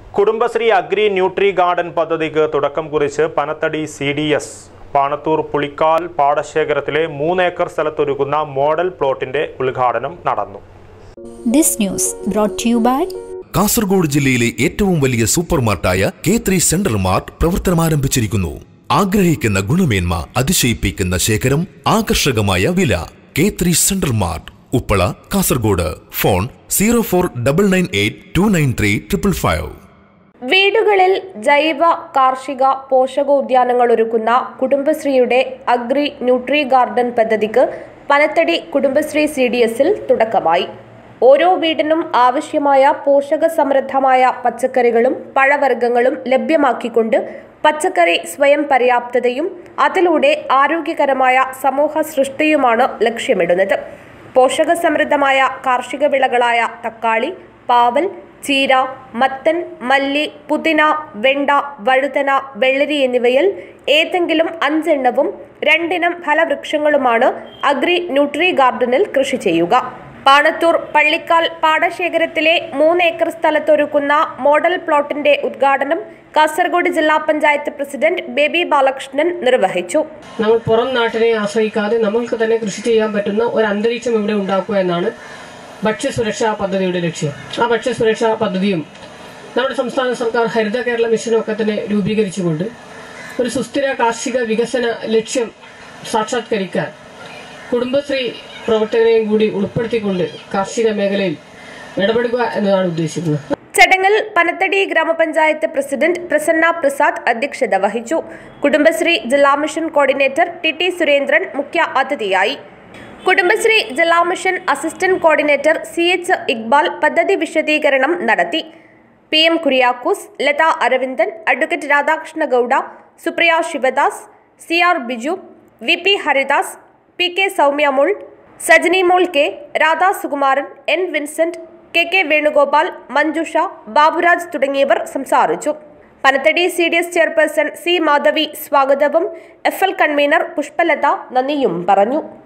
Kudumbashree agri nutri garden പദ്ധതിക്ക് തുടക്കം കുറിച്ച് Panathady C D S Panathur Pulikkal പാടശേഖരത്തിലെ മൂന്നേക്കർ സ്ഥലത്തൊരുക്കുന്ന മോഡൽ പ്ലോട്ടിന്റെ ഉദ്ഘാടനം നടന്നു This news brought to you by Kasaragod ജില്ലയിലെ ഏറ്റവും വലിയ സൂപ്പർ മാർട്ടായ കെ ത്രീ സെൻട്രൽ മാർട്ട് പ്രവർത്തനം ആരംഭിച്ചിരിക്കുന്നു ആഗ്രഹിക്കുന്ന ഗുണമേന്മ അതിശയിപ്പിക്കുന്ന ശേഖരം ആകർഷകമായ വില K three central mart Uppala Kasaragod phone zero four double nine eight two nine three triple five വീടുകളിൽ ജൈവ കാർഷിക പോഷകോദ്യാനങ്ങൾ ഒരുക്കുന്ന കുടുംബശ്രീയുടെ അഗ്രി ന്യൂട്രി ഗാർഡൻ പദ്ധതിക്ക് പനത്തടി കുടുംബശ്രീ സി ഡി എസിൽ തുടക്കമായി ഓരോ വീടിനും ആവശ്യമായ പോഷക സമൃദ്ധമായ പച്ചക്കറികളും പഴവർഗ്ഗങ്ങളും ലഭ്യമാക്കിക്കൊണ്ട് പച്ചക്കറി സ്വയം പര്യാപ്തതയും അതിലൂടെ ആരോഗ്യകരമായ സമൂഹ സൃഷ്ടിയുമാണ് ലക്ഷ്യമിടുന്നത് പോഷക സമൃദ്ധമായ കാർഷിക വിളകളായ തക്കാളി പാവൽ ചീര മത്തൻ മല്ലി പുതിന വെണ്ട വഴുതന വെള്ളരി എന്നിവയിൽ ഏതെങ്കിലും അഞ്ചെണ്ണവും രണ്ടിനം ഫലവൃക്ഷങ്ങളുമാണ് അഗ്രി ന്യൂട്രി ഗാർഡനിൽ കൃഷി ചെയ്യുക പാണത്തൂർ പള്ളിക്കാൽ പാടശേഖരത്തിലെ മൂന്നേക്കർ സ്ഥലത്തൊരുക്കുന്ന മോഡൽ പ്ലോട്ടിന്റെ ഉദ്ഘാടനം കാസർഗോഡ് ജില്ലാ പഞ്ചായത്ത് പ്രസിഡന്റ് ബേബി ബാലകൃഷ്ണൻ നിർവഹിച്ചു നമ്മൾ പുറം നാട്ടിനെ ആശ്രയിക്കാതെ നമുക്ക് തന്നെ കൃഷി ചെയ്യാൻ പറ്റുന്ന ഒരു അന്തരീക്ഷം ഇവിടെ ഉണ്ടാക്കുക എന്നാണ് ഭക്ഷ്യസുരക്ഷാ പദ്ധതിയുടെ ലക്ഷ്യം ആ ഭക്ഷ്യസുരക്ഷാ പദ്ധതിയും നമ്മുടെ സംസ്ഥാന സർക്കാർ ഹരിത കേരള മിഷനും ഒക്കെ തന്നെ രൂപീകരിച്ചുകൊണ്ട് ഒരു സുസ്ഥിര കാർഷിക വികസന ലക്ഷ്യം സാക്ഷാത്കരിക്കാൻ കുടുംബശ്രീ പ്രവർത്തകരെയും കൂടി ഉൾപ്പെടുത്തിക്കൊണ്ട് കാർഷിക മേഖലയിൽ ഇടപെടുക എന്നതാണ് ഉദ്ദേശിക്കുന്നത് ചടങ്ങിൽ പനത്തടി ഗ്രാമപഞ്ചായത്ത് പ്രസിഡന്റ് പ്രസന്ന പ്രസാദ് അധ്യക്ഷത വഹിച്ചു കുടുംബശ്രീ ജില്ലാ mission coordinator T T Surendran മുഖ്യ അതിഥിയായി കുടുംബശ്രീ ജില്ലാ mission assistant coordinator C H Iqbal പദ്ധതി വിശദീകരണം നടത്തി P M Kuriakose Latha Aravindan advocate Radhakrishna Gowda Supriya Sivadas C R Biju V P Haridas P K Soumyamol Sajanimol K Radha Sukumaran N Vincent K K Venugopal Manjusha Baburaj തുടങ്ങിയവർ സംസാരിച്ചു Panathady C D S chairperson C Madhavi സ്വാഗതവും എഫ് എൽ കൺവീനർ പുഷ്പലത നന്ദിയും പറഞ്ഞു